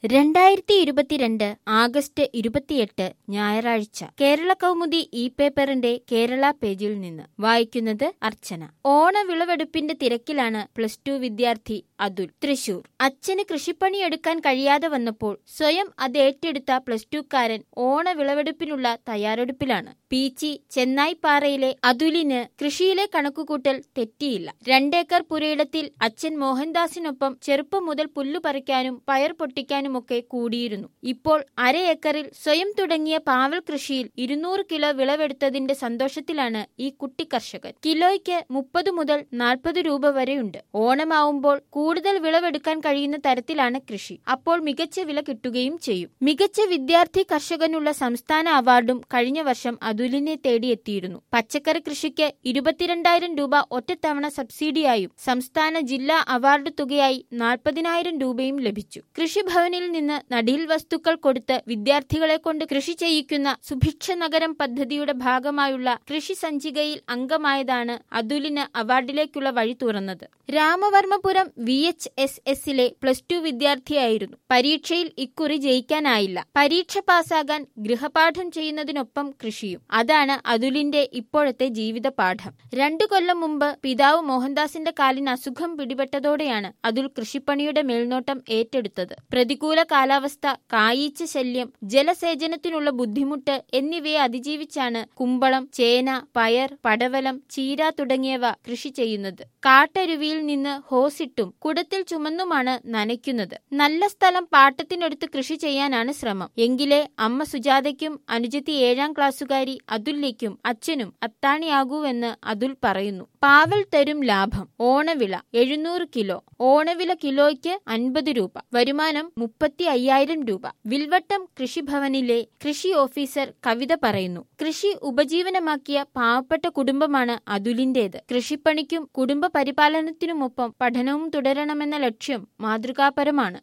രണ്ടായിരത്തി ഇരുപത്തിരണ്ട് ആഗസ്റ്റ് ഇരുപത്തിയെട്ട് ഞായറാഴ്ച കേരള കൗമുദി ഇ പേപ്പറിന്റെ കേരള പേജിൽ നിന്ന് വായിക്കുന്നത് അർച്ചന ഓണ വിളവെടുപ്പിന്റെ തിരക്കിലാണ് പ്ലസ് ടു വിദ്യാർത്ഥി അതുൽ തൃശൂർ അച്ഛന് കൃഷിപ്പണി എടുക്കാൻ കഴിയാതെ വന്നപ്പോൾ സ്വയം അത് ഏറ്റെടുത്ത പ്ലസ് ടുക്കാരൻ ഓണ വിളവെടുപ്പിനുള്ള തയ്യാറെടുപ്പിലാണ് പീച്ചി ചെന്നായിപ്പാറയിലെ അതുലിന് കൃഷിയിലെ കണക്കുകൂട്ടൽ തെറ്റിയില്ല രണ്ടേക്കർ പുരയിടത്തിൽ അച്ഛൻ മോഹൻദാസിനൊപ്പം ചെറുപ്പം മുതൽ പുല്ലു പറിക്കാനും പയർ പൊട്ടിക്കാനുമൊക്കെ കൂടിയിരുന്നു ഇപ്പോൾ അര ഏക്കറിൽ സ്വയം തുടങ്ങിയ പാവൽ കൃഷിയിൽ ഇരുന്നൂറ് കിലോ വിളവെടുത്തതിന്റെ സന്തോഷത്തിലാണ് ഈ കുട്ടി കർഷകൻ കിലോയ്ക്ക് മുപ്പത് മുതൽ നാൽപ്പത് രൂപ വരെയുണ്ട് ഓണമാവുമ്പോൾ കൂടുതൽ വിളവെടുക്കാൻ കഴിയുന്ന തരത്തിലാണ് കൃഷി അപ്പോൾ മികച്ച വില കിട്ടുകയും ചെയ്യും മികച്ച വിദ്യാർത്ഥി കർഷകനുള്ള സംസ്ഥാന അവാർഡും കഴിഞ്ഞ വർഷം അതുലിനെ തേടിയെത്തിയിരുന്നു പച്ചക്കറി കൃഷിക്ക് ഇരുപത്തിരണ്ടായിരം രൂപ ഒറ്റത്തവണ സബ്സിഡിയായും സംസ്ഥാന ജില്ലാ അവാർഡ് തുകയായി നാൽപ്പതിനായിരം രൂപയും ലഭിച്ചു കൃഷിഭവനിൽ നിന്ന് നടീൽ വസ്തുക്കൾ കൊടുത്ത് വിദ്യാർത്ഥികളെ കൊണ്ട് കൃഷി ചെയ്യിക്കുന്ന സുഭിക്ഷ നഗരം പദ്ധതിയുടെ ഭാഗമായുള്ള കൃഷി സഞ്ചികയിൽ അംഗമായതാണ് അതുലിന് അവാർഡിലേക്കുള്ള വഴി തുറന്നത് രാമവർമ്മപുരം വി എച്ച് എസ് എസിലെ പ്ലസ് ടു വിദ്യാർത്ഥിയായിരുന്നു പരീക്ഷയിൽ ഇക്കുറി ജയിക്കാനായില്ല പരീക്ഷ പാസ്സാകാൻ ഗൃഹപാഠം ചെയ്യുന്നതിനൊപ്പം കൃഷിയും അതാണ് അതുലിന്റെ ഇപ്പോഴത്തെ ജീവിത പാഠം രണ്ടു കൊല്ലം മുമ്പ് പിതാവ് മോഹൻദാസിന്റെ കാലിന് അസുഖം പിടിപെട്ടതോടെയാണ് അതുൽ കൃഷിപ്പണിയുടെ മേൽനോട്ടം ഏറ്റെടുത്തത് പ്രതികൂല കാലാവസ്ഥ കായീച്ച ശല്യം ജലസേചനത്തിനുള്ള ബുദ്ധിമുട്ട് എന്നിവയെ അതിജീവിച്ചാണ് കുമ്പളം ചേന പയർ പടവലം ചീര തുടങ്ങിയവ കൃഷി ചെയ്യുന്നത് കാട്ടരുവിയിൽ നിന്ന് ഹോസിട്ടും കുടത്തിൽ ചുമന്നുമാണ് നനയ്ക്കുന്നത് നല്ല സ്ഥലം പാട്ടത്തിനടുത്ത് കൃഷി ചെയ്യാനാണ് ശ്രമം എങ്കിലേ അമ്മ സുജാതയ്ക്കും അനുജത്തി ഏഴാം ക്ലാസ്സുകാരി അതുലിലേക്കും അച്ഛനും അത്താണിയാകൂവെന്ന് അതുൽ പറയുന്നു പാവൽ തരും ലാഭം ഓണവിള എഴുന്നൂറ് കിലോ ഓണവില കിലോയ്ക്ക് അൻപത് രൂപ വരുമാനം മുപ്പത്തി അയ്യായിരം രൂപ വിൽവട്ടം കൃഷിഭവനിലെ കൃഷി ഓഫീസർ കവിത പറയുന്നു കൃഷി ഉപജീവനമാക്കിയ പാവപ്പെട്ട കുടുംബമാണ് അതുലിന്റേത് കൃഷിപ്പണിക്കും കുടുംബ പരിപാലനത്തിനുമൊപ്പം പഠനവും തുടരണമെന്ന ലക്ഷ്യം മാതൃകാപരമാണ്